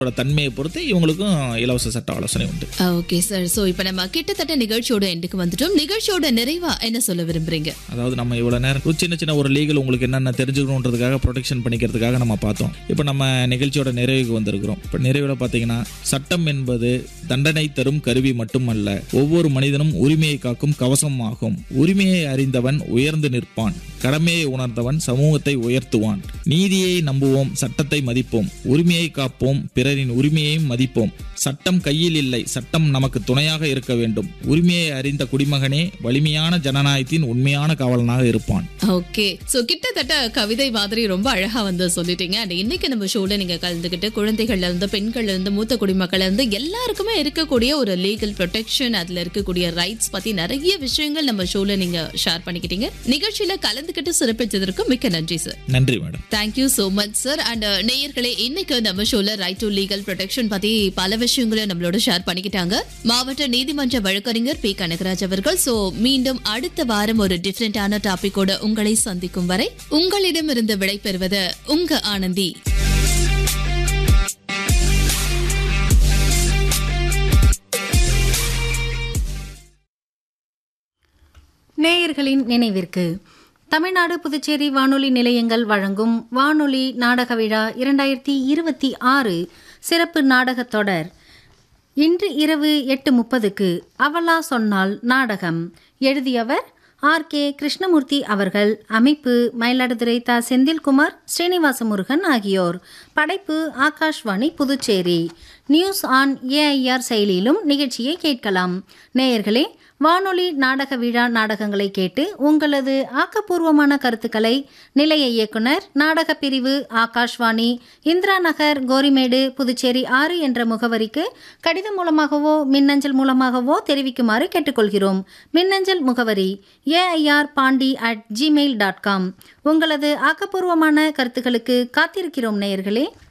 அதோட தன்மையை பொறுத்து இவங்களுக்கும் இலவச சட்ட ஆலோசனை உண்டு ஓகே சார் ஸோ இப்போ நம்ம கிட்டத்தட்ட நிகழ்ச்சியோட எண்டுக்கு வந்துட்டோம் நிகழ்ச்சியோட நிறைவா என்ன சொல்ல விரும்புறீங்க அதாவது நம்ம இவ்வளோ நேரம் ஒரு சின்ன சின்ன ஒரு லீகல் உங்களுக்கு என்னென்ன தெரிஞ்சுக்கணுன்றதுக்காக ப்ரொடெக்ஷன் பண்ணிக்கிறதுக்காக நம்ம பார்த்தோம் இப்போ நம்ம நிகழ்ச்சியோட நிறைவுக்கு வந்திருக்கிறோம் இப்போ நிறைவில் பார்த்தீங்கன்னா சட்டம் என்பது தண்டனை தரும் கருவி மட்டுமல்ல ஒவ்வொரு மனிதனும் உரிமையை காக்கும் கவசம் ஆகும் உரிமையை அறிந்தவன் உயர்ந்து நிற்பான் கடமையை உணர்ந்தவன் சமூகத்தை உயர்த்துவான் நீதியை நம்புவோம் சட்டத்தை மதிப்போம் உரிமையை காப்போம் பிறரின் உரிமையையும் மதிப்போம் சட்டம் கையில் இல்லை சட்டம் நமக்கு துணையாக இருக்க வேண்டும் உரிமையை அறிந்த குடிமகனே வலிமையான ஜனநாயகத்தின் உண்மையான காவலனாக இருப்பான் ஓகே ஸோ கிட்டத்தட்ட கவிதை மாதிரி ரொம்ப அழகா வந்து சொல்லிட்டீங்க அண்ட் இன்னைக்கு நம்ம ஷோல நீங்க கலந்துக்கிட்டு குழந்தைகள்ல இருந்து பெண்கள்ல இருந்து மூத்த குடிமக்கள்ல இருந்து எல்லாருக்குமே இருக்கக்கூடிய ஒரு லீகல் ப்ரொடெக்ஷன் அதுல இருக்கக்கூடிய ரைட்ஸ் பத்தி நிறைய விஷயங்கள் நம்ம ஷோல நீங்க ஷேர் பண்ணிக்கிட்டீங்க நிகழ்ச்சியில கலந்துக்கிட்டு சிறப்பிச்சதற்கு மிக்க நன்றி சார் நன்றி madam thank you so much sir and நேயர்களே இன்னைக்கு நம்ம ஷோல ரைட் டு லீகல் ப்ரொடெக்ஷன் பத்தி பல விஷயங்களை நம்மளோட ஷேர் பண்ணிக்கிட்டாங்க மாவட்ட நீதிமன்ற வழக்கறிஞர் பி கனகராஜ் அவர்கள் சோ மீண்டும் அடுத்த வாரம் ஒரு டிஃப்ரெண்டான டாபிக்கோட உங்களை சந்திக்கும் வரை உங்களிடமிருந்து விடைபெறுவது உங்க ஆனந்தி நேயர்களின் நினைவிற்கு தமிழ்நாடு புதுச்சேரி வானொலி நிலையங்கள் வழங்கும் வானொலி நாடக விழா இரண்டாயிரத்தி இருபத்தி ஆறு சிறப்பு நாடகத் தொடர் இன்று இரவு எட்டு முப்பதுக்கு அவலா சொன்னால் நாடகம் எழுதியவர் ஆர் கே கிருஷ்ணமூர்த்தி அவர்கள் அமைப்பு மயிலாடுதுறை தா செந்தில்குமார் ஸ்ரீனிவாச முருகன் ஆகியோர் படைப்பு Akashvani Puducherry news on AIR செயலியிலும் நிகழ்ச்சியை கேட்கலாம் நேயர்களே வானொலி நாடக விழா நாடகங்களை கேட்டு உங்களது ஆக்கப்பூர்வமான கருத்துக்களை நிலைய இயக்குனர் நாடக பிரிவு ஆகாஷ்வாணி இந்திரா நகர் கோரிமேடு புதுச்சேரி ஆறு என்ற முகவரிக்கு கடிதம் மூலமாகவோ மின்னஞ்சல் மூலமாகவோ தெரிவிக்குமாறு கேட்டுக்கொள்கிறோம் மின்னஞ்சல் முகவரி AIR Pondy at Gmail dot com உங்களது ஆக்கப்பூர்வமான கருத்துக்களுக்கு காத்திருக்கிறோம் நேயர்களே